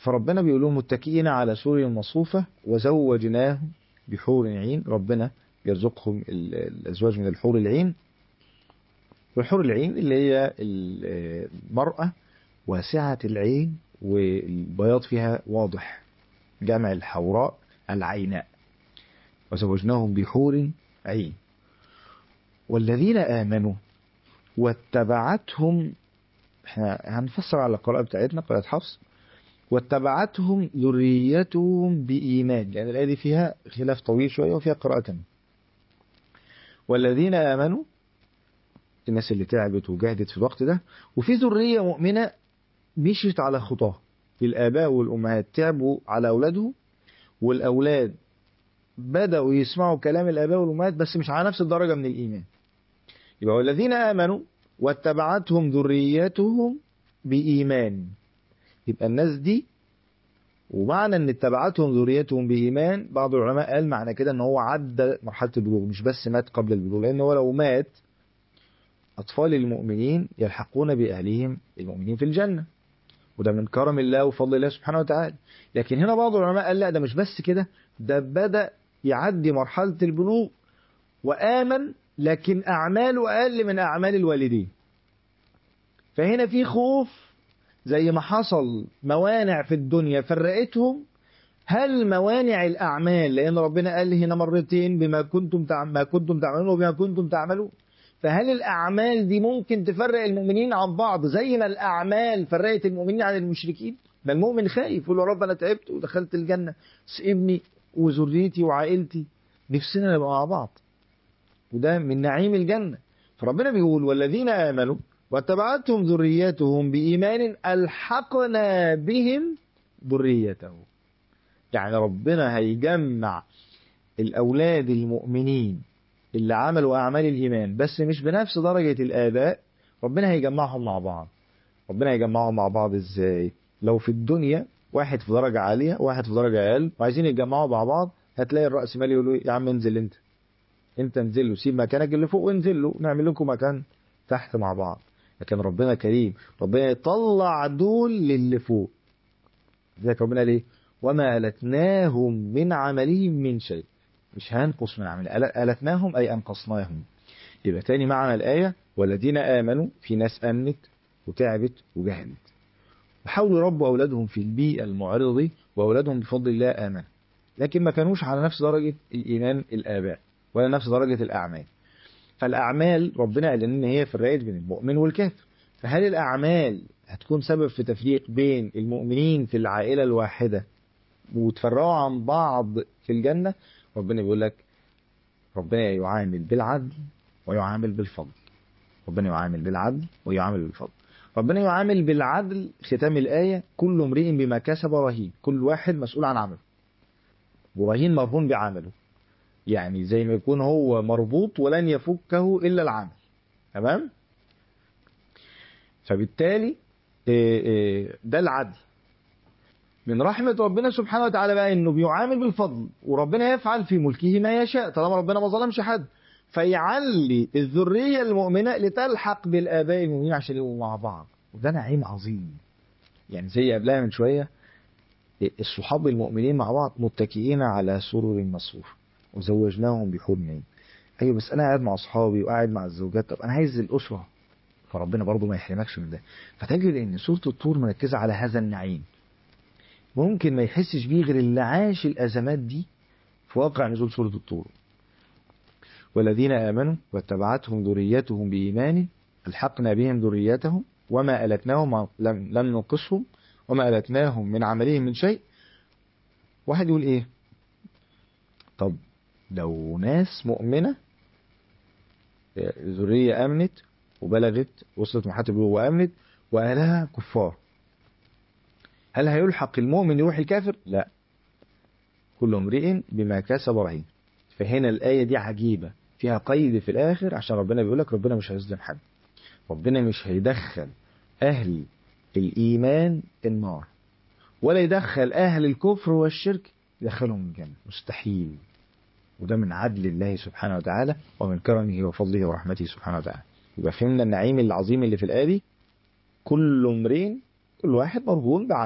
فربنا بيقول لهم متكئين على سور مصفوفة وزوجناهم بحور عين ربنا يرزقهم ال- الأزواج من الحور العين والحور العين اللي هي ال- المرأة واسعة العين والبياض فيها واضح جمع الحوراء العيناء وزوجناهم بحور عين والذين آمنوا واتبعتهم احنا هنفسر على القراءة بتاعتنا قراءة حفص واتبعتهم ذريتهم بإيمان لأن الآية دي فيها خلاف طويل شوية وفيها قراءة تانية والذين آمنوا الناس اللي تعبت وجهدت في الوقت ده وفي ذرية مؤمنة مشيت على خطاه الآباء والأمهات تعبوا على أولادهم والأولاد بدأوا يسمعوا كلام الآباء والأمهات بس مش على نفس الدرجة من الإيمان يبقى والذين آمنوا واتبعتهم ذريتهم بإيمان يبقى الناس دي ومعنى ان اتبعتهم ذريتهم بإيمان بعض العلماء قال معنى كده ان هو عدى مرحلة البلوغ مش بس مات قبل البلوغ لان هو لو مات أطفال المؤمنين يلحقون بأهلهم المؤمنين في الجنة وده من كرم الله وفضل الله سبحانه وتعالى لكن هنا بعض العلماء قال لا ده مش بس كده ده بدأ يعدي مرحلة البلوغ وآمن لكن أعماله أقل من أعمال الوالدين فهنا في خوف زي ما حصل موانع في الدنيا فرقتهم هل موانع الأعمال لأن ربنا قال هنا مرتين بما كنتم تع... ما كنتم تعملون وبما كنتم تعملون فهل الأعمال دي ممكن تفرق المؤمنين عن بعض زي ما الأعمال فرقت المؤمنين عن المشركين ده المؤمن خايف يقول يا رب أنا تعبت ودخلت الجنة بس ابني وذريتي وعائلتي نفسنا نبقى مع بعض وده من نعيم الجنة فربنا بيقول والذين آمنوا واتبعتهم ذريتهم بإيمان ألحقنا بهم ذريتهم يعني ربنا هيجمع الأولاد المؤمنين اللي عملوا أعمال الإيمان بس مش بنفس درجة الآباء ربنا هيجمعهم مع بعض ربنا هيجمعهم مع بعض إزاي لو في الدنيا واحد في درجة عالية واحد في درجة أقل وعايزين يتجمعوا مع بعض هتلاقي الرأس مالي يقول له يا عم انزل انت انت انزل له سيب مكانك اللي فوق وانزل له نعمل لكم مكان تحت مع بعض لكن ربنا كريم ربنا يطلع دول للي فوق لذلك ربنا ليه وما ألتناهم من عملهم من شيء مش هنقص من عمل ألتناهم أي أنقصناهم يبقى تاني معنى الآية والذين آمنوا في ناس أمنت وتعبت وجهدت وحاولوا يربوا أولادهم في البيئة المعرضة دي وأولادهم بفضل الله آمنوا لكن ما كانوش على نفس درجة الإيمان الآباء ولا نفس درجة الأعمال فالأعمال ربنا قال إن هي فرقت بين المؤمن والكافر فهل الأعمال هتكون سبب في تفريق بين المؤمنين في العائلة الواحدة وتفرقوا عن بعض في الجنة ربنا بيقول لك ربنا يعامل بالعدل ويعامل بالفضل ربنا يعامل بالعدل ويعامل بالفضل ربنا يعامل بالعدل ختام الآية كل امرئ بما كسب رهين كل واحد مسؤول عن عمله ورهين مرهون بعمله يعني زي ما يكون هو مربوط ولن يفكه إلا العمل تمام فبالتالي ده العدل من رحمة ربنا سبحانه وتعالى بقى انه بيعامل بالفضل وربنا يفعل في ملكه ما يشاء طالما ربنا ما ظلمش حد فيعلي الذرية المؤمنة لتلحق بالآباء المؤمنين عشان يبقوا مع بعض وده نعيم عظيم يعني زي قبلها من شوية الصحاب المؤمنين مع بعض متكئين على سرر مصفوفة وزوجناهم بحور عين ايوه بس انا قاعد مع اصحابي وقاعد مع الزوجات طب انا عايز الاسره فربنا برضه ما يحرمكش من ده فتجد ان سوره الطور مركزه على هذا النعيم ممكن ما يحسش بيه غير اللي عاش الازمات دي في واقع نزول سوره الطور والذين امنوا واتبعتهم ذريتهم بايمان الحقنا بهم ذريتهم وما التناهم لم, لم ننقصهم وما التناهم من عملهم من شيء واحد يقول ايه طب لو ناس مؤمنة ذرية أمنت وبلغت وصلت مرحلة البلوغ وأمنت وأهلها كفار هل هيلحق المؤمن يروح الكافر؟ لا كل امرئ بما كسب رهين فهنا الآية دي عجيبة فيها قيد في الآخر عشان ربنا بيقول لك ربنا مش هيظلم حد ربنا مش هيدخل أهل الإيمان النار ولا يدخل أهل الكفر والشرك يدخلهم الجنة مستحيل وده من عدل الله سبحانه وتعالى ومن كرمه وفضله ورحمته سبحانه وتعالى يبقى فهمنا النعيم العظيم اللي في الآية دي كل امرئ كل واحد مرهون بعمل